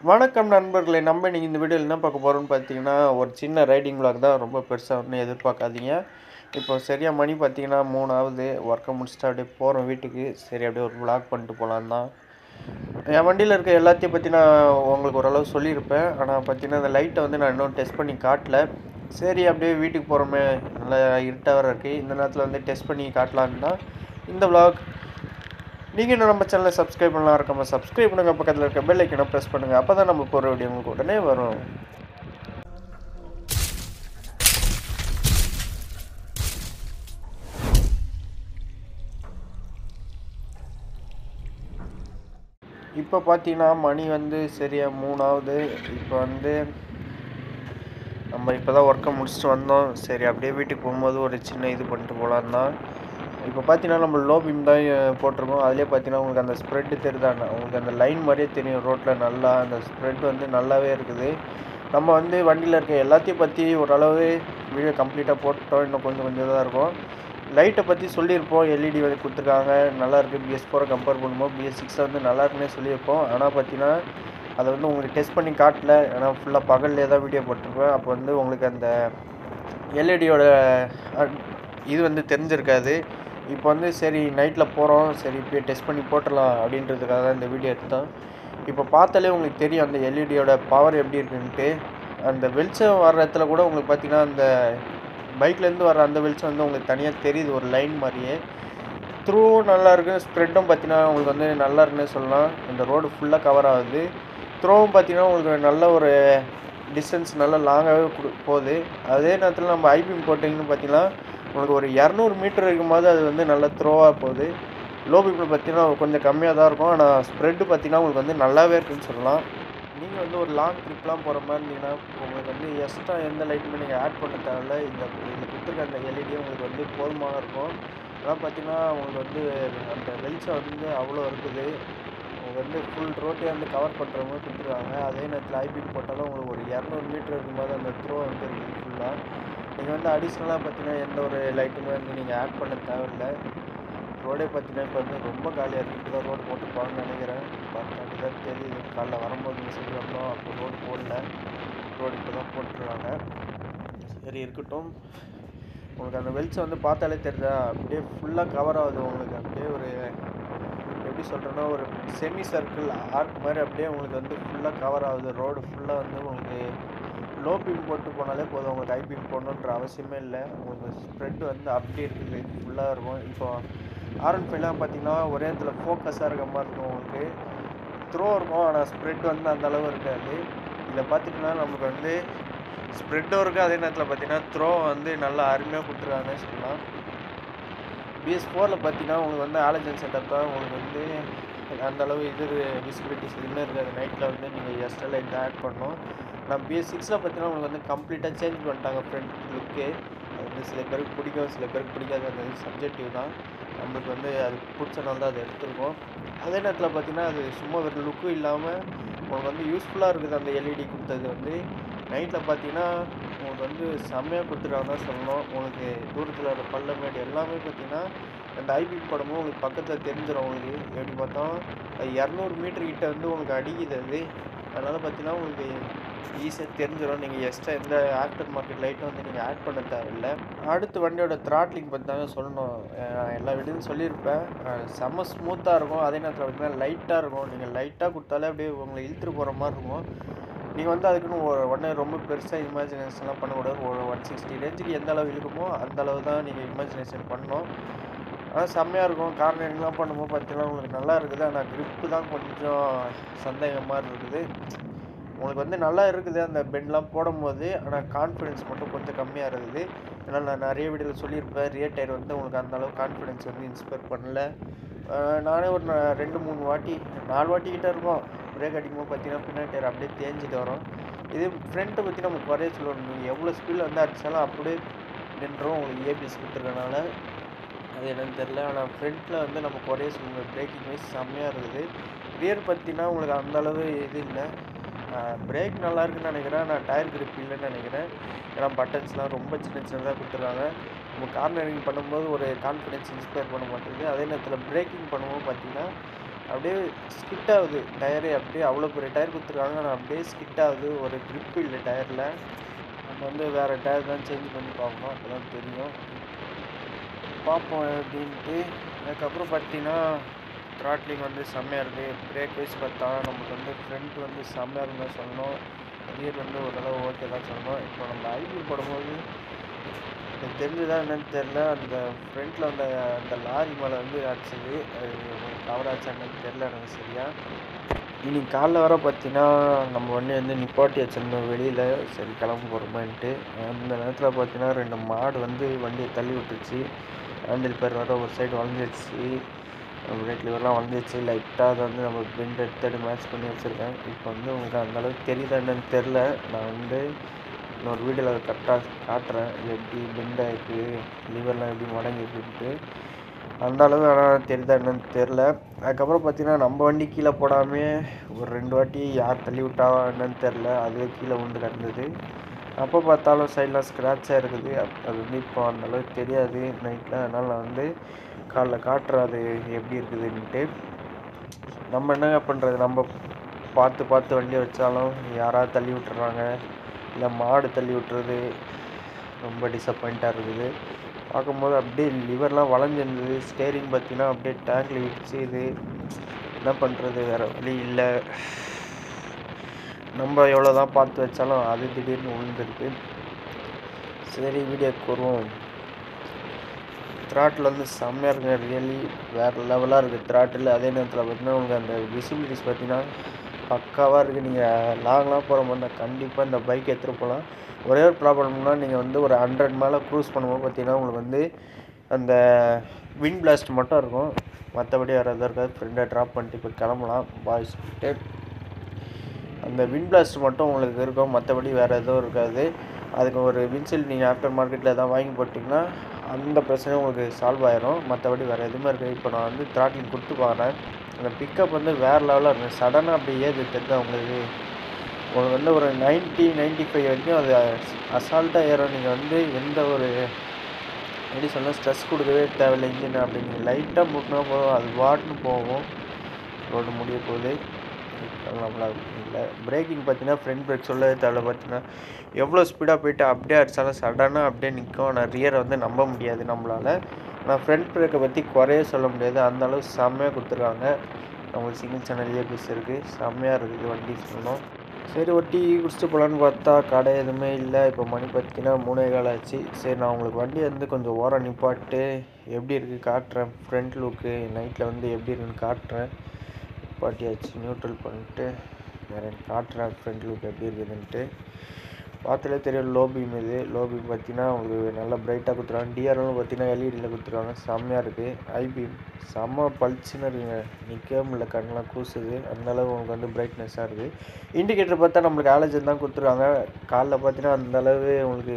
வணக்கம் நண்பர்களே நம்ம நீங்கள் இந்த வீடியோவில் என்ன பார்க்க போகிறோம்னு பார்த்தீங்கன்னா ஒரு சின்ன ரைடிங் vlog தான் ரொம்ப பெருசாக ஒன்றும் எதிர்பார்க்காதீங்க இப்போ சரியாக மணி பார்த்தீங்கன்னா மூணாவது ஒர்க்கை முடிச்சுட்டு அப்படியே போகிறோம் வீட்டுக்கு சரி அப்படியே ஒரு vlog பண்ணிட்டு போகலான் தான் என் வண்டியில் இருக்க எல்லாத்தையும் பற்றி நான் உங்களுக்கு ஓரளவு சொல்லியிருப்பேன் ஆனால் பார்த்தீங்கன்னா அந்த லைட்டை வந்து நான் இன்னும் டெஸ்ட் பண்ணி காட்டல சரி அப்படியே வீட்டுக்கு போகிறோமே நல்லா இருட்டாக வேறு இருக்குது இந்த நேரத்தில் வந்து டெஸ்ட் பண்ணி காட்டலான்னு தான் இந்த vlog நீங்கள் இன்னும் நம்ம சேனலை சப்ஸ்கிரைப் பண்ணலாம் இருக்காம சப்ஸ்கிரைப் பண்ணுங்கள் பக்கத்தில் இருக்க பெல் ஐக்கனை ப்ரெஸ் பண்ணுங்கள் அப்போ தான் நம்ம போகிற வீடியோ உங்களுக்கு உடனே வரும் இப்போ பார்த்தீங்கன்னா மணி வந்து சரியாக மூணாவது இப்போ வந்து நம்ம இப்போ தான் ஒர்க்கை முடிச்சுட்டு வந்தோம் சரி அப்படியே வீட்டுக்கு போகும்போது ஒரு சின்ன இது பண்ணிட்டு போகலான்னு தான் இப்போ பார்த்தீங்கன்னா நம்ம லோ பீம் தான் அஹ், போட்டிருக்கோம் அதிலே பார்த்தீங்கன்னா உங்களுக்கு அந்த ஸ்ப்ரெட்டு தெரியுதாண்ணா உங்களுக்கு அந்த லைன் மாதிரியே தெரியும் ரோட்டில் நல்லா அந்த ஸ்ப்ரெட் வந்து நல்லாவே இருக்குது நம்ம வந்து வண்டியில் இருக்க எல்லாத்தையும் பற்றி ஓரளவு வீடியோ கம்ப்ளீட்டாக போட்டோம் இன்னும் கொஞ்சம் கொஞ்சம் தான் இருக்கும் லைட்டை பற்றி சொல்லியிருப்போம் எல்இடி வந்து கொடுத்துருக்காங்க நல்லா இருக்குது பிஎஸ் ஃபோரை கம்பேர் பண்ணும்போது பிஎஸ் சிக்ஸில் வந்து நல்லா இருக்குன்னே சொல்லியிருப்போம் ஆனால் பார்த்தீங்கன்னா அதை வந்து உங்களுக்கு டெஸ்ட் பண்ணி காட்டல ஏன்னா ஃபுல்லாக பகல்லே தான் வீடியோ போட்டிருப்பேன் அப்போ வந்து உங்களுக்கு அந்த எல்இடியோட இது வந்து தெரிஞ்சிருக்காது இப்போ வந்து சரி நைட்டில் போகிறோம் சரி இப்போ டெஸ்ட் பண்ணி போட்டுடலாம் அப்படின்றதுக்காக தான் இந்த வீடியோ எடுத்தோம் இப்போ பார்த்தாலே உங்களுக்கு தெரியும் அந்த எல்இடியோட பவர் எப்படி இருக்குன்ட்டு அந்த வெளிச்சம் வர்ற இடத்துல கூட உங்களுக்கு பார்த்தீங்கன்னா அந்த பைக்லேருந்து வர அந்த வெளிச்சம் வந்து உங்களுக்கு தனியாக தெரியுது ஒரு லைன் மாதிரியே த்ரூவும் நல்லா இருக்கு ஸ்ப்ரெட்டும் பார்த்தீங்கன்னா உங்களுக்கு வந்து நல்லா இருக்குன்னே சொல்லலாம் இந்த ரோடு ஃபுல்லாக கவர் ஆகுது த்ரோவும் பார்த்தீங்கன்னா உங்களுக்கு நல்ல ஒரு டிஸ்டன்ஸ் நல்லா லாங்காகவே கொடு போகுது அதே நேரத்தில் நம்ம ஐபிஎம் போட்டிங்கன்னு பார்த்தீங்கன்னா உங்களுக்கு ஒரு இரநூறு மீட்டர் இருக்கும்போது அது வந்து நல்லா த்ரோவாக போகுது லோ பீப்பில் பார்த்தீங்கன்னா கொஞ்சம் கம்மியாக தான் இருக்கும் ஆனால் ஸ்ப்ரெட்டு பார்த்தீங்கன்னா உங்களுக்கு வந்து நல்லாவே இருக்குன்னு சொல்லலாம் நீங்கள் வந்து ஒரு லாங் ட்ரிப்லாம் போகிற மாதிரி இருந்தீங்கன்னா உங்களுக்கு வந்து எக்ஸ்ட்ரா எந்த லைட்டுமே நீங்கள் ஆட் பண்ண தேவையில்ல இந்த இதில் கொடுத்துருக்க அந்த எல்இடி உங்களுக்கு வந்து போதுமாக இருக்கும் அதான் பார்த்தீங்கன்னா உங்களுக்கு வந்து அந்த வெளிச்சம் வந்து அவ்வளோ இருக்குது உங்களுக்கு வந்து ஃபுல் ரோட்டே வந்து கவர் பண்ணுற மாதிரி கொடுத்துருக்காங்க அதே நேரத்தில் ஐபிஎம் போட்டாலும் உங்களுக்கு ஒரு இரநூறு மீட்டர் இருக்கும்போது அந்த த்ரோ வந்து இருக்குது ஃபுல்லாக நீங்கள் வந்து அடிஷ்னலாக பார்த்தீங்கன்னா எந்த ஒரு லைட்டுமே வந்து நீங்கள் ஆட் பண்ண தேவையில்லை ரோடே பார்த்தீங்கன்னா இப்போ வந்து ரொம்ப காலியாக இருக்குது இப்போ தான் ரோடு போட்டுருப்பாங்கன்னு நினைக்கிறேன் பார்த்தா தான் தெரியுது காலைல வரும்போது மெசேஜ் வந்தோம் அப்போ ரோடு போடல ரோடு இப்போ தான் போட்டுருக்காங்க சரி இருக்கட்டும் உங்களுக்கு அந்த வெளிச்சம் வந்து பார்த்தாலே தெரியுதா அப்படியே ஃபுல்லாக கவர் ஆகுது உங்களுக்கு அப்படியே ஒரு எப்படி சொல்கிறேன்னா ஒரு செமி சர்க்கிள் ஆர்க் மாதிரி அப்படியே உங்களுக்கு வந்து ஃபுல்லாக கவர் ஆகுது ரோடு ஃபுல்லாக வந்து உங்களுக்கு லோ பீம் போட்டு போனாலே போதும் உங்களுக்கு ஹை பீம் போடணுன்ற அவசியமே இல்லை உங்களுக்கு ஸ்ப்ரெட் வந்து அப்படி இருக்குது ஃபுல்லாக இருக்கும் இப்போ ஆர்என் ஃபைவ்லாம் பார்த்தீங்கன்னா ஒரே இடத்துல ஃபோக்கஸாக இருக்க மாதிரி இருக்கும் உங்களுக்கு த்ரோ இருக்கும் ஆனால் ஸ்ப்ரெட் வந்து அந்த அளவு இருக்காது இதில் பார்த்தீங்கன்னா நமக்கு வந்து ஸ்ப்ரெட்டும் இருக்குது அதே நேரத்தில் பார்த்தீங்கன்னா த்ரோ வந்து நல்லா அருமையாக கொடுத்துருக்காங்கன்னு சொல்லலாம் பிஎஸ் ஃபோரில் பார்த்தீங்கன்னா உங்களுக்கு வந்து ஆலஜன் செட்டப் தான் உங்களுக்கு வந்து அந்த அளவு இது விசிபிலிட்டிஸ் எதுவுமே இருக்காது நைட்டில் வந்து நீங்கள் எக்ஸ்ட்ரா லைட் ஆட் பண்ணணும் நான் பிஎஸ் சிக்ஸில் பார்த்தீங்கன்னா உங்களுக்கு வந்து கம்ப்ளீட்டாக சேஞ்ச் பண்ணிட்டாங்க ஃப்ரண்ட் லுக்கு அது வந்து சில பேருக்கு பிடிக்கும் சில பேருக்கு பிடிக்காது அந்த சப்ஜெக்டிவ் தான் நம்மளுக்கு வந்து அது பிடிச்சனால தான் அதை எடுத்திருக்கோம் அதே நேரத்தில் பார்த்தீங்கன்னா அது சும்மா ஒரு லுக்கும் இல்லாமல் உங்களுக்கு வந்து யூஸ்ஃபுல்லாக இருக்குது அந்த எல்இடி கொடுத்தது வந்து நைட்டில் பார்த்தீங்கன்னா உங்களுக்கு வந்து செம்மையாக கொடுத்துருக்காங்க தான் சொல்லணும் உங்களுக்கு தூரத்தில் இருக்க பள்ளமேடு எல்லாமே பார்த்தீங்கன்னா அந்த ஐபி படமும் உங்களுக்கு பக்கத்தில் தெரிஞ்சிடும் உங்களுக்கு எப்படி பார்த்தாலும் அது இரநூறு மீட்டர் கிட்ட வந்து உங்களுக்கு அடிக்குது அது அதனால் பார்த்தீங்கன்னா உங்களுக்கு ஈஸியாக தெரிஞ்சிடும் நீங்கள் எக்ஸ்ட்ரா எந்த ஆஃப்டர் மார்க்கெட் லைட்டும் வந்து நீங்கள் ஆட் பண்ண தேவையில்ல அடுத்து வண்டியோட த்ராட்லிங் பற்றி தாங்க சொல்லணும் அஹ் எல்லா வீடியோவும் சொல்லியிருப்பேன் அஹ் செம்ம ஸ்மூத்தாக இருக்கும் அதே நேரத்தில் பார்த்தீங்கன்னா லைட்டாக இருக்கும் நீங்கள் லைட்டாக கொடுத்தாலே அப்படியே உங்களை இழுத்துட்டு போகிற மாதிரி இருக்கும் நீங்கள் வந்து அதுக்குன்னு ஒரு உடனே ரொம்ப பெருசாக இமேஜினேஷன்லாம் பண்ணக்கூடாது ஒரு ஒன் சிக்ஸ்டி ரேஞ்சுக்கு எந்த அளவு இழுக்குமோ அந்த அளவு தான் நீங்கள் இமேஜினேஷன் பண்ணணும் ஆனால் செம்மையாக இருக்கும் கார்னரிங்லாம் பண்ணும்போது பார்த்தீங்கன்னா உங்களுக்கு நல்லா இருக்குது ஆனால் grip தான் கொஞ்சம் சந்தேகம் மாதிரி இருக்குது உங்களுக்கு வந்து நல்லா இருக்குது அந்த பெண்ட்லாம் போடும்போது ஆனால் கான்ஃபிடென்ஸ் மட்டும் கொஞ்சம் கம்மியாக இருக்குது ஏன்னா நான் நிறைய வீடியோவில் சொல்லியிருப்பேன் ரியர் டயர் வந்து உங்களுக்கு அந்த அளவு கான்ஃபிடென்ஸ் வந்து இன்ஸ்பயர் பண்ணல அஹ் நானே ஒரு நா- ரெண்டு மூணு வாட்டி நாலு வாட்டி கிட்ட இருக்கும் பிரேக் அடிக்கும்போது பார்த்தீங்கன்னா பின்னாடி டயர் அப்படியே தேஞ்சிட்டு வரும் இது ஃப்ரண்ட்டை பற்றி நம்ம குறைய சொல்லணும் நீங்கள் எவ்வளோ ஸ்பீடில் வந்து அடித்தாலும் அப்படியே நின்றோம் உங்களுக்கு ஏபிஎஸ் கொடுத்துருக்கனால அது என்னன்னு தெரில ஆனால் ஃப்ரண்ட்டில் வந்து நம்ம குறைய சொல்லணும் பிரேக்கிங் வைஸ் செம்மையாக இருக்குது ரியர் பற்றினா உங்களுக்கு அந்த அளவு இது இல்லை பிரேக் நல்லா இருக்குன்னு நினைக்கிறேன் நான் டயர் grip இல்லைன்னு நினைக்கிறேன் ஏன்னா பட்டன்ஸ்லாம் ரொம்ப சின்ன சின்னதாக கொடுத்துருக்காங்க நம்ம கார்னரிங் பண்ணும்போது ஒரு கான்ஃபிடென்ஸ் இன்ஸ்பயர் பண்ண மாட்டேங்குது அதே நேரத்தில் பிரேக்கிங் பண்ணும்போது பார்த்தீங்கன்னா அப்படியே ஸ்கிட் ஆகுது டயரு அப்படியே அவ்வளோ பெரிய டயர் கொடுத்துருக்காங்க ஆனால் அப்படியே ஸ்கிட் ஆகுது ஒரு grip இல்லை டயரில் நம்ம வந்து வேறு டயர் தான் சேஞ்ச் பண்ணி பார்க்கணும் அப்போ தான் தெரியும் பார்ப்போம் அப்படின்ட்டு அதுக்கப்புறம் பார்த்தீங்கன்னா த்ராட்லிங் வந்து செம்மையாக இருக்குது பிரேக் வைஸ் பார்த்தா நமக்கு வந்து ஃப்ரண்ட் வந்து செம்மையாக இருந்தால் சொல்லணும் ரியர் வந்து ஓரளவு ஓகே தான் சொல்லணும் இப்போ நம்ம ஐபி போடும்போது எனக்கு தெரிஞ்சுதா என்னன்னு தெரில அந்த ஃப்ரண்ட்டில் அந்த அந்த லாரி மேலே வந்து அடிச்சது கவர் ஆச்சா என்னன்னு தெரில எனக்கு சரியா இன்னைக்கு காலைல வர பார்த்தீங்கன்னா நம்ம வண்டி வந்து நிப்பாட்டி வச்சிருந்தோம் வெளியில் சரி கிளம்ப போகிறோமான்ட்டு அந்த நேரத்தில் பார்த்தீங்கன்னா ரெண்டு மாடு வந்து வண்டியை தள்ளி விட்டுருச்சு ஹேண்டில் பேர் வர ஒரு சைடு வளைஞ்சிருச்சு பிரேக் லிவர்லாம் வளைஞ்சிருச்சு லைட்டாக அதை வந்து நம்ம பெண்ட் எடுத்து மேட்ச் பண்ணி வச்சுருக்கேன் இப்போ வந்து உங்களுக்கு அந்த அளவுக்கு தெரியுதா என்னன்னு தெரில நான் வந்து இன்னொரு வீடியோவில் அதை கரெக்டாக காட்டுறேன் இது எப்படி பெண்ட் ஆகிருக்கு லிவர்லாம் எப்படி மடங்கிருக்குன்ட்டு அந்த அளவு ஆனால் தெரியுதா என்னன்னு தெரில அதுக்கப்புறம் பார்த்தீங்கன்னா நம்ம வண்டி கீழே போடாமே ஒரு ரெண்டு வாட்டி யார் தள்ளி விட்டா என்னன்னு தெரில அதுவே கீழே விழுந்து கிடந்தது அப்போ பார்த்தாலும் சைட்லாம் ஸ்க்ராட்சாக இருக்குது அப்- அது வந்து இப்போ அந்த அளவுக்கு தெரியாது நைட்டில் அதனால் நான் வந்து காலைல காட்டுறேன் அது எப்படி இருக்குதுன்ட்டு நம்ம என்னங்க பண்ணுறது நம்ம பார்த்து பார்த்து வண்டியை வச்சாலும் யாராவது தள்ளி விட்டுறாங்க இல்லை மாடு தள்ளி விட்டுறது ரொம்ப டிசப்பாயிண்ட்டாக இருக்குது பார்க்கும்போது அப்படியே லிவர்லாம் வளைஞ்சிருந்தது ஸ்டேரிங் பார்த்தீங்கன்னா அப்படியே டேங்கில் இடிச்சு இது என்ன பண்ணுறது வேறு வழி இல்லை நம்ம எவ்வளோ தான் பார்த்து வச்சாலும் அது திடீர்னு விழுந்துருக்கு சரி வீடியோக்கு வருவோம் த்ராட்டில் வந்து செம்மையாக இருக்குங்க ரியலி வேறு லெவலாக இருக்குது த்ராட்டில் அதே நேரத்தில் பார்த்தீங்கன்னா உங்களுக்கு அந்த விசிபிலிட்டிஸ் பார்த்தீங்கன்னா பக்காவாக இருக்குது நீங்கள் லாங்லாம் போகிற மாதிரி இருந்தால் கண்டிப்பாக இந்த பைக் எடுத்துகிட்டு போகலாம் ஒரே ஒரு ப்ராப்ளம்னா நீங்கள் வந்து ஒரு ஹண்ட்ரட் மேலே க்ரூஸ் பண்ணும்போது பார்த்தீங்கன்னா உங்களுக்கு வந்து அந்த விண்ட் பிளாஸ்ட் மட்டும் இருக்கும் மற்றபடி வேறு எதுவும் இருக்காது ஃப்ரெண்டை ட்ராப் பண்ணிட்டு இப்போ கிளம்பலாம் பாய்ஸ் அந்த விண்ட் பிளாஸ்ட் மட்டும் உங்களுக்கு இருக்கும் மற்றபடி வேறு எதுவும் இருக்காது அதுக்கு ஒரு வின்சில் நீங்கள் ஆஃப்டர் மார்க்கெட்டில் எதாவது வாங்கி போட்டிங்கன்னா அந்த பிரச்சனை உங்களுக்கு சால்வ் ஆயிரும் மற்றபடி வேறு எதுவுமே இருக்காது இப்போ நான் வந்து த்ராட்டில் கொடுத்து பாருறேன் அந்த பிக்கப் வந்து வேறு லெவலாக இருக்கும் சடனாக அப்படி ஏது தெரியுதா உங்களுக்கு உங்களுக்கு வந்து ஒரு 90 95 ஃபைவ் வரைக்கும் அது அசால்ட்டாக ஏறும் நீங்கள் வந்து எந்த ஒரு எப்படி சொல்ல ஸ்ட்ரெஸ் கொடுக்கவே தேவையில்லை இன்ஜின் அப்படி நீங்கள் லைட்டாக முட்டினா போதும் அது வாட்னு போகும் ரோடு முடிய போகுது நம்மளால் இல்லை பிரேக்கிங் பார்த்தீங்கன்னா ஃப்ரண்ட் பிரேக் சொல்லவே தேவையில்ல பார்த்தீங்கன்னா எவ்வளோ ஸ்பீடாக போயிட்டு அப்படியே அடித்தாலும் சடனாக அப்படியே நிற்கும் ஆனால் ரியரை வந்து நம்ப முடியாது நம்மளால் நான் ஃப்ரண்ட் பிரேக்கை பற்றி குறைய சொல்ல முடியாது அந்த அளவு செம்மையாக கொடுத்துருக்காங்க நம்மளுக்கு சிங்கிள் சேனல் ஏபிஎஸ் இருக்குது செம்மையாக இருக்குது வண்டி சொல்லணும் சரி ஒரு டீ குடிச்சிட்டு போகலான்னு பார்த்தா கடை எதுவுமே இல்லை இப்போ மணி பார்த்தீங்கன்னா மூணே கால் ஆச்சு சரி நான் உங்களுக்கு வண்டி வந்து கொஞ்சம் ஓரம் நிப்பாட்டு எப்படி இருக்குது காட்டுறேன் ஃப்ரண்ட் லுக்கு நைட்டில் வந்து எப்படி இருக்குன்னு காட்டுறேன் நிப்பாட்டியாச்சு நியூட்ரல் பண்ணிட்டு வேறு காட்டுறேன் ஃப்ரண்ட் லுக் எப்படி இருக்குதுன்ட்டு பார்த்தாலே தெரியும் லோ பீம் இது லோ பீம் பார்த்தீங்கன்னா உங்களுக்கு நல்லா பிரைட்டாக கொடுத்துருவாங்க டிஆர்எல் பார்த்தீங்கன்னா எல்இடியில் கொடுத்துருவாங்க செம்மையாக இருக்குது ஐ பீம் செம்ம பளிச்சுன்னு இருக்குங்க நிற்கவே முடியல கண்ணெலாம் கூசுது அந்த அளவு உங்களுக்கு வந்து பிரைட்னஸாக இருக்குது இண்டிகேட்டர் பார்த்தா நம்மளுக்கு ஆலஜன் தான் கொடுத்துருவாங்க காலைல பார்த்தீங்கன்னா அந்த அளவு உங்களுக்கு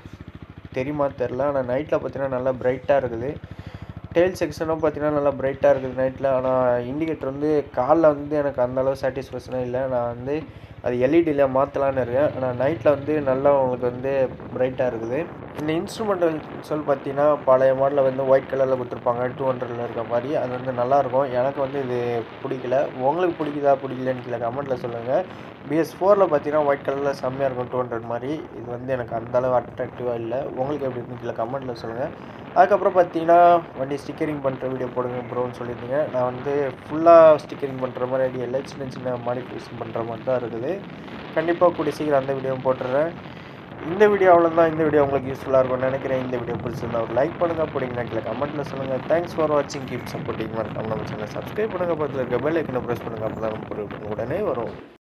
தெரியுமா தெரில ஆனால் நைட்டில் பார்த்தீங்கன்னா நல்லா பிரைட்டாக இருக்குது டெயில் செக்ஷனும் பார்த்தீங்கன்னா நல்லா பிரைட்டாக இருக்குது நைட்டில் ஆனால் இண்டிகேட்டர் வந்து காலைல வந்து எனக்கு அந்த அளவு சாட்டிஸ்ஃபேக்ஷனாக இல்லை நான் வந்து அது எல்இடியில் மாற்றலான்னு இருக்கேன் ஆனால் நைட்டில் வந்து நல்லா உங்களுக்கு வந்து பிரைட்டாக இருக்குது இந்த இன்ஸ்ட்ருமெண்டல் சொல் பார்த்தீங்கன்னா பழைய மாடலில் வந்து ஒயிட் கலரில் கொடுத்துருப்பாங்க டூ ஹண்ட்ரடில் இருக்க மாதிரி அது வந்து நல்லாயிருக்கும் எனக்கு வந்து இது பிடிக்கல உங்களுக்கு பிடிக்குதா பிடிக்கலன்னு கீழே கமெண்ட்டில் சொல்லுங்கள் பிஎஸ் ஃபோரில் பார்த்தீங்கன்னா ஒயிட் கலரில் செம்மையாக இருக்கும் டூ ஹண்ட்ரட் மாதிரி இது வந்து எனக்கு அந்த அளவு அட்ராக்டிவாக இல்லை உங்களுக்கு எப்படி இருக்குன்னு கீழே கமெண்ட்டில் சொல்லுங்கள் அதுக்கப்புறம் பார்த்தீங்கன்னா வண்டி ஸ்டிக்கரிங் பண்ணுற வீடியோ போடுங்க ப்ரோன்னு சொல்லியிருந்தீங்க நான் வந்து ஃபுல்லாக ஸ்டிக்கரிங் பண்ணுற மாதிரி ஐடியா இல்லை சின்ன சின்ன மாடிஃபிகேஷன் பண்ணுற மாதிரி தான் இருக்குது கண்டிப்பாக கூடிய சீக்கிரம் அந்த வீடியோவும் போட்டுறேன் இந்த வீடியோ அவ்வளோதான் இந்த வீடியோ உங்களுக்கு யூஸ்ஃபுல்லாக இருக்கும்னு நினைக்கிறேன் இந்த வீடியோ பிடிச்சிருந்தா ஒரு லைக் பண்ணுங்கள் பிடிங்க கீழே கமெண்ட்டில் சொல்லுங்கள் தேங்க்ஸ் ஃபார் வாட்சிங் கீப் சப்போர்ட்டிங் மறக்காம நம்ம சேனல் சப்ஸ்கிரைப் பண்ணுங்கள் பக்கத்தில் இருக்க பெல் ஐக்கனை ப்ரெஸ் பண்ணுங்கள் அப்போ தான் நம்ம உடனே வரும்